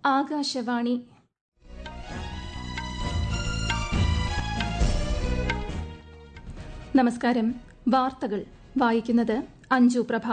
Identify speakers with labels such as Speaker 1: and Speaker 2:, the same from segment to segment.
Speaker 1: ആകാശവാണി നമസ്കാരം വാർത്തകൾ വായിക്കുന്നത് അഞ്ജു പ്രഭ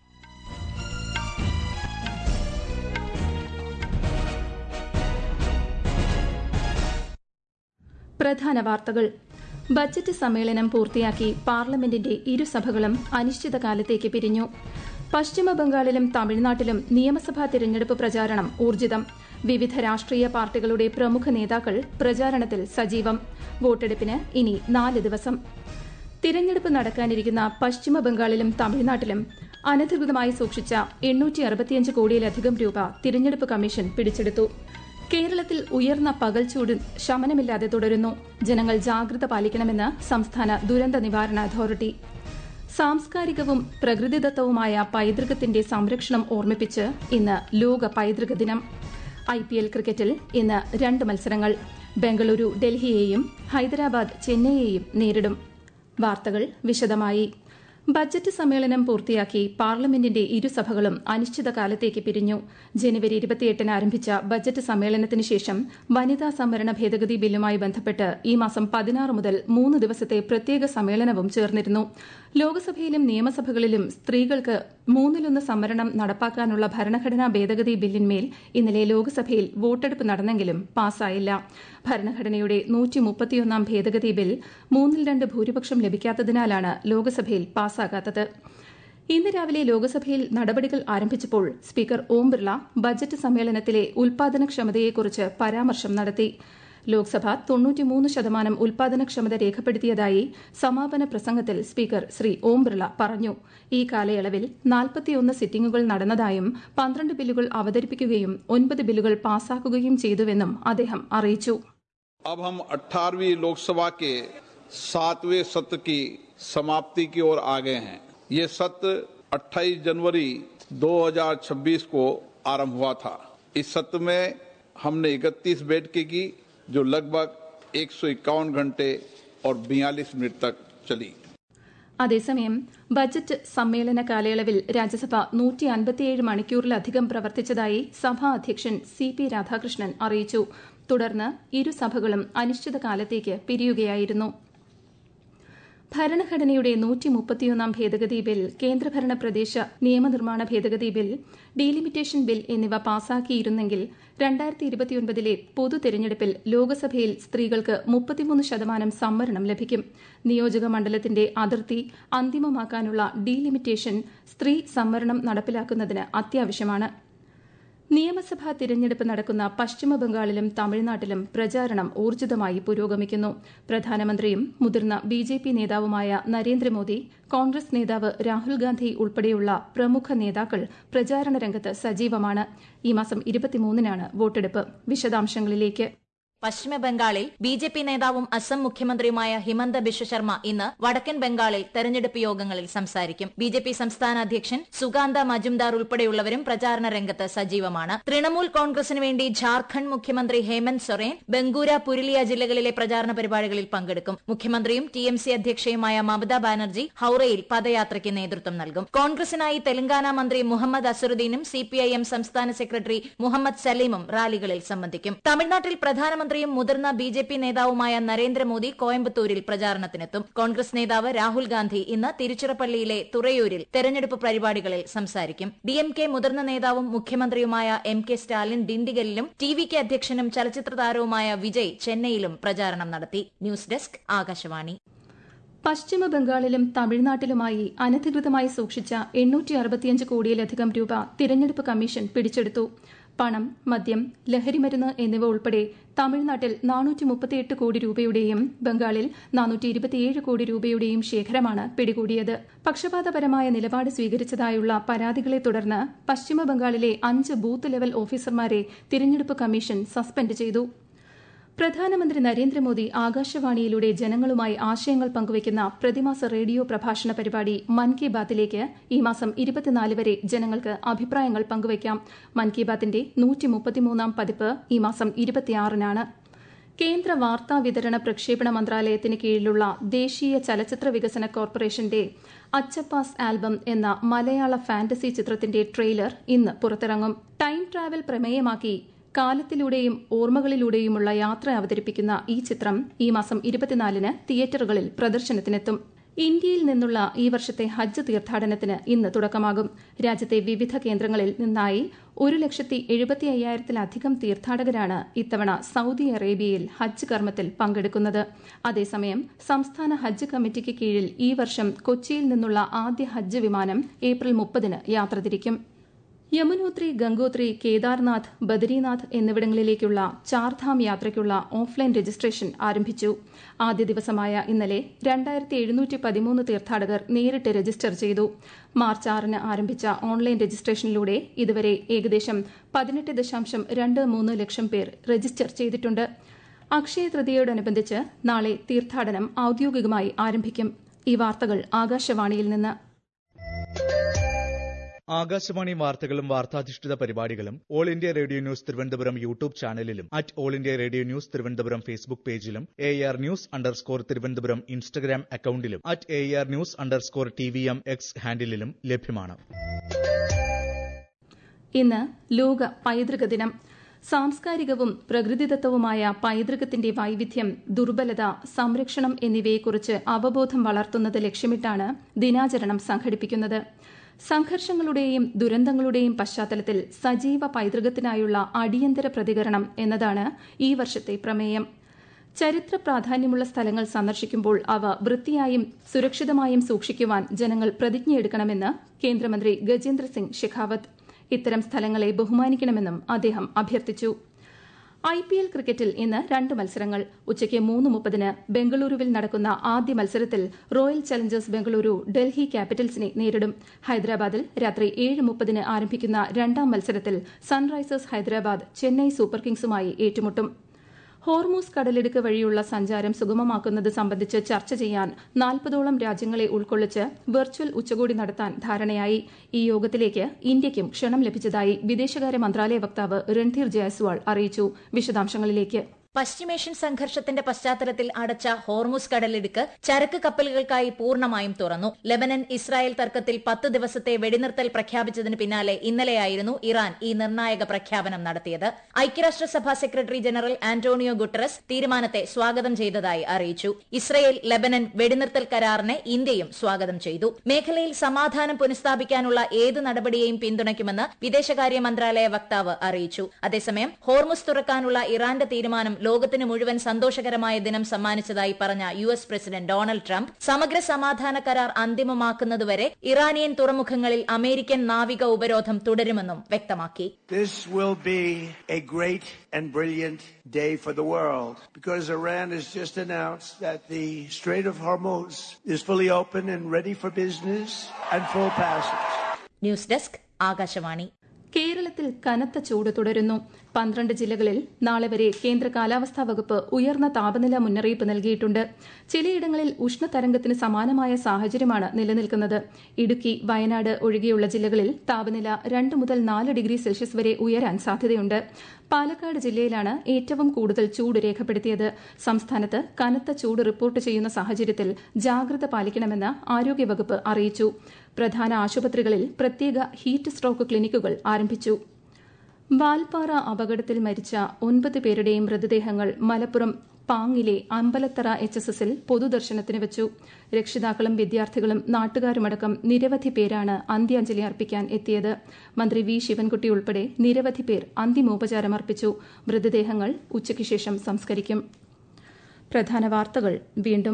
Speaker 1: പ്രധാന വാർത്തകൾ ബജറ്റ് സമ്മേളനം പൂർത്തിയാക്കി പാർലമെന്റിന്റെ ഇരുസഭകളും അനിശ്ചിതകാലത്തേക്ക് പിരിഞ്ഞു പശ്ചിമബംഗാളിലും തമിഴ്നാട്ടിലും നിയമസഭാ തിരഞ്ഞെടുപ്പ് പ്രചാരണം ഊർജിതം വിവിധ രാഷ്ട്രീയ പാർട്ടികളുടെ പ്രമുഖ നേതാക്കൾ പ്രചാരണത്തിൽ സജീവം വോട്ടെടുപ്പിന് ഇനി നാല് ദിവസം തിരഞ്ഞെടുപ്പ് നടക്കാനിരിക്കുന്ന പശ്ചിമബംഗാളിലും തമിഴ്നാട്ടിലും അനധികൃതമായി സൂക്ഷിച്ച എണ്ണൂറ്റി അറുപത്തിയഞ്ച് കോടിയിലധികം രൂപ തിരഞ്ഞെടുപ്പ് കമ്മീഷൻ പിടിച്ചെടുത്തു കേരളത്തിൽ ഉയർന്ന പകൽച്ചൂട് ശമനമില്ലാതെ തുടരുന്നു ജനങ്ങൾ ജാഗ്രത പാലിക്കണമെന്ന് സംസ്ഥാന ദുരന്ത നിവാരണ അതോറിറ്റി സാംസ്കാരികവും പ്രകൃതിദത്തവുമായ പൈതൃകത്തിന്റെ സംരക്ഷണം ഓർമ്മിപ്പിച്ച് ഇന്ന് ലോക പൈതൃക ദിനം ഐ പി എൽ ക്രിക്കറ്റിൽ ഇന്ന് രണ്ട് മത്സരങ്ങൾ ബംഗളൂരു ഡൽഹിയെയും ഹൈദരാബാദ് ചെന്നൈയെയും നേരിടും വാർത്തകൾ വിശദമായി ബജറ്റ് സമ്മേളനം പൂർത്തിയാക്കി പാർലമെന്റിന്റെ ഇരുസഭകളും അനിശ്ചിതകാലത്തേക്ക് പിരിഞ്ഞു ജനുവരി ഇരുപത്തിയെട്ടിന് ആരംഭിച്ച ബജറ്റ് സമ്മേളനത്തിന് ശേഷം വനിതാ സംവരണ ഭേദഗതി ബില്ലുമായി ബന്ധപ്പെട്ട് ഈ മാസം പതിനാറ് മുതൽ മൂന്ന് ദിവസത്തെ പ്രത്യേക സമ്മേളനവും ചേർന്നിരുന്നു ലോക്സഭയിലും നിയമസഭകളിലും സ്ത്രീകൾക്ക് മൂന്നിലൊന്ന് സംവരണം നടപ്പാക്കാനുള്ള ഭരണഘടനാ ഭേദഗതി ബില്ലിന്മേൽ ഇന്നലെ ലോക്സഭയിൽ വോട്ടെടുപ്പ് നടന്നെങ്കിലും പാസായില്ല ഭരണഘടനയുടെ നൂറ്റിമുപ്പത്തിയൊന്നാം ഭേദഗതി ബിൽ മൂന്നിൽ രണ്ട് ഭൂരിപക്ഷം ലഭിക്കാത്തതിനാലാണ് ലോക്സഭയിൽ പാസാകാത്തത് ഇന്ന് രാവിലെ ലോക്സഭയിൽ നടപടികൾ ആരംഭിച്ചപ്പോൾ സ്പീക്കർ ഓം ബിർള ബജറ്റ് സമ്മേളനത്തിലെ ഉൽപാദനക്ഷമതയെക്കുറിച്ച് പരാമർശം നടത്തി ലോക്സഭ തൊണ്ണൂറ്റിമൂന്ന് ശതമാനം ഉൽപാദനക്ഷമത രേഖപ്പെടുത്തിയതായി സമാപന പ്രസംഗത്തിൽ സ്പീക്കർ ശ്രീ ഓം ബിർള പറഞ്ഞു ഈ കാലയളവിൽ നാൽപ്പത്തിയൊന്ന് സിറ്റിംഗുകൾ നടന്നതായും പന്ത്രണ്ട് ബില്ലുകൾ അവതരിപ്പിക്കുകയും ഒൻപത് ബില്ലുകൾ പാസാക്കുകയും ചെയ്തുവെന്നും അദ്ദേഹം അറിയിച്ചു
Speaker 2: अब हम 18वीं लोकसभा के सातवें सत्र की समाप्ति की ओर आ गए हैं ये सत्र 28 जनवरी 2026 को आरंभ हुआ था इस सत्र में हमने 31 बैठकें की जो लगभग एक घंटे और 42 मिनट तक चली
Speaker 1: അതേസമയം ബജറ്റ് സമ്മേളന കാലയളവിൽ രാജ്യസഭ നൂറ്റി അൻപത്തിയേഴ് മണിക്കൂറിലധികം പ്രവർത്തിച്ചതായി സഭാ അധ്യക്ഷൻ സി പി രാധാകൃഷ്ണൻ അറിയിച്ചു തുടർന്ന് ഇരുസഭകളും അനിശ്ചിതകാലത്തേക്ക് പിരിയുകയായിരുന്നു ഭരണഘടനയുടെ നൂറ്റി മുപ്പത്തിയൊന്നാം ഭേദഗതി ബിൽ കേന്ദ്രഭരണ പ്രദേശ നിയമനിർമ്മാണ ഭേദഗതി ബിൽ ഡീലിമിറ്റേഷൻ ബിൽ എന്നിവ പാസാക്കിയിരുന്നെങ്കിൽ രണ്ടായിരത്തി ഇരുപത്തിയൊൻപതിലെ പൊതു തെരഞ്ഞെടുപ്പിൽ ലോക്സഭയിൽ സ്ത്രീകൾക്ക് മുപ്പത്തിമൂന്ന് ശതമാനം സംവരണം ലഭിക്കും നിയോജക മണ്ഡലത്തിന്റെ അതിർത്തി അന്തിമമാക്കാനുള്ള ഡീലിമിറ്റേഷൻ സ്ത്രീ സംവരണം നടപ്പിലാക്കുന്നതിന് അത്യാവശ്യമാണ് നിയമസഭാ തിരഞ്ഞെടുപ്പ് നടക്കുന്ന പശ്ചിമബംഗാളിലും തമിഴ്നാട്ടിലും പ്രചാരണം ഊർജിതമായി പുരോഗമിക്കുന്നു പ്രധാനമന്ത്രിയും മുതിർന്ന ബി ജെ പി നേതാവുമായ നരേന്ദ്രമോദി കോൺഗ്രസ് നേതാവ് രാഹുൽ ഗാന്ധി ഉൾപ്പെടെയുള്ള പ്രമുഖ നേതാക്കൾ പ്രചാരണ രംഗത്ത് സജീവമാണ് ഈ മാസം ഇരുപത്തിമൂന്നിനാണ് വോട്ടെടുപ്പ് വിശദാംശങ്ങളിലേക്ക്
Speaker 3: പശ്ചിമബംഗാളിൽ ബി ജെ പി നേതാവും അസം മുഖ്യമന്ത്രിയുമായ ഹിമന്ത ബിശ്വ ശർമ്മ ഇന്ന് വടക്കൻ ബംഗാളിൽ തെരഞ്ഞെടുപ്പ് യോഗങ്ങളിൽ സംസാരിക്കും ബി ജെ പി സംസ്ഥാന അധ്യക്ഷൻ സുഗാന്ത മജുംദാർ ഉൾപ്പെടെയുള്ളവരും പ്രചാരണ രംഗത്ത് സജീവമാണ് തൃണമൂൽ കോൺഗ്രസിന് വേണ്ടി ജാർഖണ്ഡ് മുഖ്യമന്ത്രി ഹേമന്ത് സൊറേൻ ബംഗൂര പുരുലിയ ജില്ലകളിലെ പ്രചാരണ പരിപാടികളിൽ പങ്കെടുക്കും മുഖ്യമന്ത്രിയും ടി എം സി അധ്യക്ഷയുമായ മമതാ ബാനർജി ഹൌറയിൽ പദയാത്രയ്ക്ക് നേതൃത്വം നൽകും കോൺഗ്രസിനായി തെലങ്കാന മന്ത്രി മുഹമ്മദ് അസറുദ്ദീനും സിപിഐഎം സംസ്ഥാന സെക്രട്ടറി മുഹമ്മദ് സലീമും റാലികളിൽ സംബന്ധിക്കും തമിഴ്നാട്ടിൽ പ്രധാനമന്ത്രി മന്ത്രിയും മുതിർന്ന ബി ജെ പി നേതാവുമായ നരേന്ദ്രമോദി കോയമ്പത്തൂരിൽ പ്രചാരണത്തിനെത്തും കോൺഗ്രസ് നേതാവ് രാഹുൽ ഗാന്ധി ഇന്ന് തിരുച്ചിറപ്പള്ളിയിലെ തുറയൂരിൽ തെരഞ്ഞെടുപ്പ് പരിപാടികളിൽ സംസാരിക്കും ഡി എം കെ മുതിർന്ന നേതാവും മുഖ്യമന്ത്രിയുമായ എം കെ സ്റ്റാലിൻ ഡിണ്ടിഗലിലും ടി വി കെ അധ്യക്ഷനും ചലച്ചിത്ര താരവുമായ വിജയ് ചെന്നൈയിലും പ്രചാരണം നടത്തി ന്യൂസ് ഡെസ്ക് ആകാശവാണി
Speaker 1: പശ്ചിമ ബംഗാളിലും തമിഴ്നാട്ടിലുമായി അനധികൃതമായി സൂക്ഷിച്ച എണ്ണൂറ്റി അറുപത്തിയഞ്ച് കോടിയിലധികം രൂപ തിരഞ്ഞെടുപ്പ് കമ്മീഷൻ പിടിച്ചെടുത്തു പണം മദ്യം ലഹരിമരുന്ന് എന്നിവ ഉൾപ്പെടെ തമിഴ്നാട്ടിൽ നാനൂറ്റി മുപ്പത്തിയെട്ട് കോടി രൂപയുടെയും ബംഗാളിൽ നാനൂറ്റി ഇരുപത്തിയേഴ് കോടി രൂപയുടെയും ശേഖരമാണ് പിടികൂടിയത് പക്ഷപാതപരമായ നിലപാട് സ്വീകരിച്ചതായുള്ള പരാതികളെ തുടർന്ന് പശ്ചിമ ബംഗാളിലെ അഞ്ച് ബൂത്ത് ലെവൽ ഓഫീസർമാരെ തിരഞ്ഞെടുപ്പ് കമ്മീഷൻ സസ്പെൻഡ് ചെയ്തു പ്രധാനമന്ത്രി നരേന്ദ്രമോദി ആകാശവാണിയിലൂടെ ജനങ്ങളുമായി ആശയങ്ങൾ പങ്കുവയ്ക്കുന്ന പ്രതിമാസ റേഡിയോ പ്രഭാഷണ പരിപാടി മൻ കി ബാത്തിലേക്ക് ഈ മാസം ഇരുപത്തിനാല് വരെ ജനങ്ങൾക്ക് അഭിപ്രായങ്ങൾ പങ്കുവയ്ക്കാം മൻ കി ബാത്തിന്റെ നൂറ്റിമുപ്പത്തിമൂന്നാം പതിപ്പ് ഈ മാസം ഇരുപത്തിയാറിനാണ് കേന്ദ്ര വാർത്താ വിതരണ പ്രക്ഷേപണ മന്ത്രാലയത്തിന് കീഴിലുള്ള ദേശീയ ചലച്ചിത്ര വികസന കോർപ്പറേഷന്റെ അച്ചപ്പാസ് ആൽബം എന്ന മലയാള ഫാന്റസി ചിത്രത്തിന്റെ ട്രെയിലർ ഇന്ന് പുറത്തിറങ്ങും ടൈം ട്രാവൽ പ്രമേയമാക്കി കാലത്തിലൂടെയും ഓർമ്മകളിലൂടെയുമുള്ള യാത്ര അവതരിപ്പിക്കുന്ന ഈ ചിത്രം ഈ മാസം ഇരുപത്തിനാലിന് തിയേറ്ററുകളിൽ പ്രദർശനത്തിനെത്തും ഇന്ത്യയിൽ നിന്നുള്ള ഈ വർഷത്തെ ഹജ്ജ് തീർത്ഥാടനത്തിന് ഇന്ന് തുടക്കമാകും രാജ്യത്തെ വിവിധ കേന്ദ്രങ്ങളിൽ നിന്നായി ഒരു ലക്ഷത്തി എഴുപത്തി അയ്യായിരത്തിലധികം തീർത്ഥാടകരാണ് ഇത്തവണ സൌദി അറേബ്യയിൽ ഹജ്ജ് കർമ്മത്തിൽ പങ്കെടുക്കുന്നത് അതേസമയം സംസ്ഥാന ഹജ്ജ് കമ്മിറ്റിക്ക് കീഴിൽ ഈ വർഷം കൊച്ചിയിൽ നിന്നുള്ള ആദ്യ ഹജ്ജ് വിമാനം ഏപ്രിൽ മുപ്പതിന് യാത്ര തിരിക്കും യമുനോത്രി ഗംഗോത്രി കേദാർനാഥ് ബദരീനാഥ് എന്നിവിടങ്ങളിലേക്കുള്ള ചാർധാം യാത്രയ്ക്കുള്ള ഓഫ്ലൈൻ രജിസ്ട്രേഷൻ ആരംഭിച്ചു ആദ്യ ദിവസമായ ഇന്നലെ രണ്ടായിരത്തി എഴുന്നൂറ്റി പതിമൂന്ന് തീർത്ഥാടകർ നേരിട്ട് രജിസ്റ്റർ ചെയ്തു മാർച്ച് ആറിന് ആരംഭിച്ച ഓൺലൈൻ രജിസ്ട്രേഷനിലൂടെ ഇതുവരെ ഏകദേശം പതിനെട്ട് ദശാംശം രണ്ട് മൂന്ന് ലക്ഷം പേർ രജിസ്റ്റർ ചെയ്തിട്ടുണ്ട് അക്ഷയ തൃതീയോടനുബന്ധിച്ച് നാളെ തീർത്ഥാടനം ഔദ്യോഗികമായി ആരംഭിക്കും ഈ വാർത്തകൾ ആകാശവാണിയിൽ നിന്ന്
Speaker 4: ആകാശവാണി വാർത്തകളും വാർത്താധിഷ്ഠിത പരിപാടികളും all India radio news Thiruvananthapuram YouTube ചാനലിലും at all India radio news Thiruvananthapuram Facebook പേജിലും A R news underscore Thiruvananthapuram Instagram അക്കൌണ്ടിലും at A R news underscore T V M X ഹാൻഡിലും ലഭ്യമാണ്
Speaker 1: ഇന്ന് ലോക പൈതൃക ദിനം സാംസ്കാരികവും പ്രകൃതിദത്തവുമായ പൈതൃകത്തിന്റെ വൈവിധ്യം ദുർബലത സംരക്ഷണം എന്നിവയെക്കുറിച്ച് അവബോധം വളർത്തുന്നത് ലക്ഷ്യമിട്ടാണ് ദിനാചരണം സംഘടിപ്പിക്കുന്നത് സംഘർഷങ്ങളുടെയും ദുരന്തങ്ങളുടെയും പശ്ചാത്തലത്തിൽ സജീവ പൈതൃകത്തിനായുള്ള അടിയന്തര പ്രതികരണം എന്നതാണ് ഈ വർഷത്തെ പ്രമേയം ചരിത്ര പ്രാധാന്യമുള്ള സ്ഥലങ്ങൾ സന്ദർശിക്കുമ്പോൾ അവ വൃത്തിയായും സുരക്ഷിതമായും സൂക്ഷിക്കുവാൻ ജനങ്ങൾ പ്രതിജ്ഞയെടുക്കണമെന്ന് കേന്ദ്രമന്ത്രി ഗജേന്ദ്ര സിംഗ് ഷെഖാവത്ത് ഇത്തരം സ്ഥലങ്ങളെ ബഹുമാനിക്കണമെന്നും അദ്ദേഹം അഭ്യർത്ഥിച്ചു ഐ പി എൽ ക്രിക്കറ്റിൽ ഇന്ന് രണ്ട് മത്സരങ്ങൾ ഉച്ചയ്ക്ക് മൂന്ന് മുപ്പതിന് ബംഗളൂരുവിൽ നടക്കുന്ന ആദ്യ മത്സരത്തിൽ റോയൽ ചലഞ്ചേഴ്സ് ബംഗളൂരു ഡൽഹി ക്യാപിറ്റൽസിനെ നേരിടും ഹൈദരാബാദിൽ രാത്രി ഏഴ് മുപ്പതിന് ആരംഭിക്കുന്ന രണ്ടാം മത്സരത്തിൽ സൺറൈസേഴ്സ് ഹൈദരാബാദ് ചെന്നൈ സൂപ്പർ കിങ്സുമായി ഏറ്റുമുട്ടും ഹോർമൂസ് കടലിടുക്ക് വഴിയുള്ള സഞ്ചാരം സുഗമമാക്കുന്നത് സംബന്ധിച്ച് ചർച്ച ചെയ്യാൻ നാൽപ്പതോളം രാജ്യങ്ങളെ ഉൾക്കൊള്ളിച്ച് വെർച്വൽ ഉച്ചകോടി നടത്താൻ ധാരണയായി ഈ യോഗത്തിലേക്ക് ഇന്ത്യയ്ക്കും ക്ഷണം ലഭിച്ചതായി വിദേശകാര്യ മന്ത്രാലയ വക്താവ് രൺധീർ ജയസ്വാൾ അറിയിച്ചു വിശദാംശങ്ങളിലേക്ക്
Speaker 3: പശ്ചിമേഷ്യൻ സംഘർഷത്തിന്റെ പശ്ചാത്തലത്തിൽ അടച്ച ഹോർമുസ് കടലിടുക്ക് ചരക്ക് കപ്പലുകൾക്കായി പൂർണ്ണമായും തുറന്നു ലെബനൻ ഇസ്രായേൽ തർക്കത്തിൽ പത്ത് ദിവസത്തെ വെടിനിർത്തൽ പ്രഖ്യാപിച്ചതിന് പിന്നാലെ ഇന്നലെയായിരുന്നു ഇറാൻ ഈ നിർണായക പ്രഖ്യാപനം നടത്തിയത് ഐക്യരാഷ്ട്രസഭാ സെക്രട്ടറി ജനറൽ ആന്റോണിയോ ഗുട്ടറസ് തീരുമാനത്തെ സ്വാഗതം ചെയ്തതായി അറിയിച്ചു ഇസ്രയേൽ ലെബനൻ വെടിനിർത്തൽ കരാറിനെ ഇന്ത്യയും സ്വാഗതം ചെയ്തു മേഖലയിൽ സമാധാനം പുനഃസ്ഥാപിക്കാനുള്ള ഏത് നടപടിയെയും പിന്തുണയ്ക്കുമെന്ന് വിദേശകാര്യ മന്ത്രാലയ വക്താവ് അറിയിച്ചു അതേസമയം ഹോർമുസ് തുറക്കാനുള്ള ഇറാന്റെ തീരുമാനം ലോകത്തിന് മുഴുവൻ സന്തോഷകരമായ ദിനം സമ്മാനിച്ചതായി പറഞ്ഞ U S president Donald Trump സമഗ്ര സമാധാന കരാർ അന്തിമമാക്കുന്നതുവരെ ഇറാനിയൻ തുറമുഖങ്ങളിൽ അമേരിക്കൻ നാവിക ഉപരോധം തുടരുമെന്നും വ്യക്തമാക്കി
Speaker 5: This will be a great and brilliant day for the world because Iran has just announced that the Strait of Hormuz is fully open and ready for business and full passage.
Speaker 3: News desk Akashvani
Speaker 1: കേരളത്തിൽ കനത്ത ചൂട് തുടരുന്നു പന്ത്രണ്ട് ജില്ലകളിൽ നാളെ വരെ കേന്ദ്ര കാലാവസ്ഥാ വകുപ്പ് ഉയർന്ന താപനില മുന്നറിയിപ്പ് നൽകിയിട്ടുണ്ട് ചിലയിടങ്ങളിൽ ഉഷ്ണതരംഗത്തിന് സമാനമായ സാഹചര്യമാണ് നിലനിൽക്കുന്നത് ഇടുക്കി വയനാട് ഒഴികെയുള്ള ജില്ലകളിൽ താപനില രണ്ട് മുതൽ നാല് ഡിഗ്രി സെൽഷ്യസ് വരെ ഉയരാൻ സാധ്യതയുണ്ട് പാലക്കാട് ജില്ലയിലാണ് ഏറ്റവും കൂടുതൽ ചൂട് രേഖപ്പെടുത്തിയത് സംസ്ഥാനത്ത് കനത്ത ചൂട് റിപ്പോർട്ട് ചെയ്യുന്ന സാഹചര്യത്തിൽ ജാഗ്രത പാലിക്കണമെന്ന് ആരോഗ്യവകുപ്പ് അറിയിച്ചു പ്രധാന ആശുപത്രികളിൽ പ്രത്യേക ഹീറ്റ് സ്ട്രോക്ക് ക്ലിനിക്കുകൾ ആരംഭിച്ചു വാൽപ്പാറ അപകടത്തിൽ മരിച്ച ഒൻപത് പേരുടെയും മൃതദേഹങ്ങൾ മലപ്പുറം പാങ്ങിലെ അമ്പലത്തറ എച്ച് എസ് എസിൽ പൊതുദർശനത്തിന് വെച്ചു രക്ഷിതാക്കളും വിദ്യാർത്ഥികളും നാട്ടുകാരുമടക്കം നിരവധി പേരാണ് അന്ത്യാഞ്ജലി അർപ്പിക്കാൻ എത്തിയത് മന്ത്രി വി ശിവൻകുട്ടി ഉൾപ്പെടെ നിരവധി പേർ അന്തിമോപചാരം അർപ്പിച്ചു മൃതദേഹങ്ങൾ ഉച്ചയ്ക്ക് ശേഷം സംസ്കരിക്കും പ്രധാന വാർത്തകൾ വീണ്ടും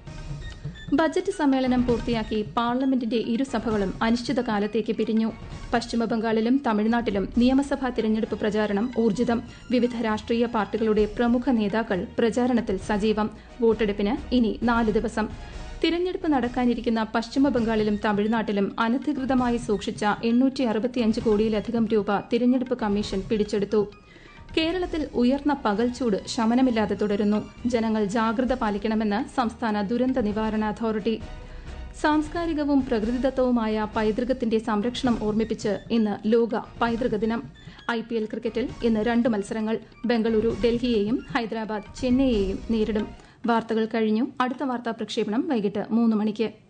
Speaker 1: ബജറ്റ് സമ്മേളനം പൂർത്തിയാക്കി പാർലമെന്റിന്റെ ഇരുസഭകളും അനിശ്ചിതകാലത്തേക്ക് പിരിഞ്ഞു പശ്ചിമബംഗാളിലും തമിഴ്നാട്ടിലും നിയമസഭാ തിരഞ്ഞെടുപ്പ് പ്രചാരണം ഊർജിതം വിവിധ രാഷ്ട്രീയ പാർട്ടികളുടെ പ്രമുഖ നേതാക്കൾ പ്രചാരണത്തിൽ സജീവം വോട്ടെടുപ്പിന് ഇനി നാല് ദിവസം തിരഞ്ഞെടുപ്പ് നടക്കാനിരിക്കുന്ന പശ്ചിമബംഗാളിലും തമിഴ്നാട്ടിലും അനധികൃതമായി സൂക്ഷിച്ച എണ്ണൂറ്റി അറുപത്തിയഞ്ച് കോടിയിലധികം രൂപ തിരഞ്ഞെടുപ്പ് കമ്മീഷൻ പിടിച്ചെടുത്തു കേരളത്തിൽ ഉയർന്ന പകൽച്ചൂട് ശമനമില്ലാതെ തുടരുന്നു ജനങ്ങൾ ജാഗ്രത പാലിക്കണമെന്ന് സംസ്ഥാന ദുരന്ത നിവാരണ അതോറിറ്റി സാംസ്കാരികവും പ്രകൃതിദത്തവുമായ പൈതൃകത്തിന്റെ സംരക്ഷണം ഓർമ്മിപ്പിച്ച് ഇന്ന് ലോക പൈതൃക ദിനം ഐ പി എൽ ക്രിക്കറ്റിൽ ഇന്ന് രണ്ട് മത്സരങ്ങൾ ബംഗളൂരു ഡൽഹിയെയും ഹൈദരാബാദ് ചെന്നൈയെയും നേരിടും വാർത്തകൾ കഴിഞ്ഞു അടുത്ത വാർത്താ പ്രക്ഷേപണം വൈകിട്ട് മൂന്ന് മണിക്ക്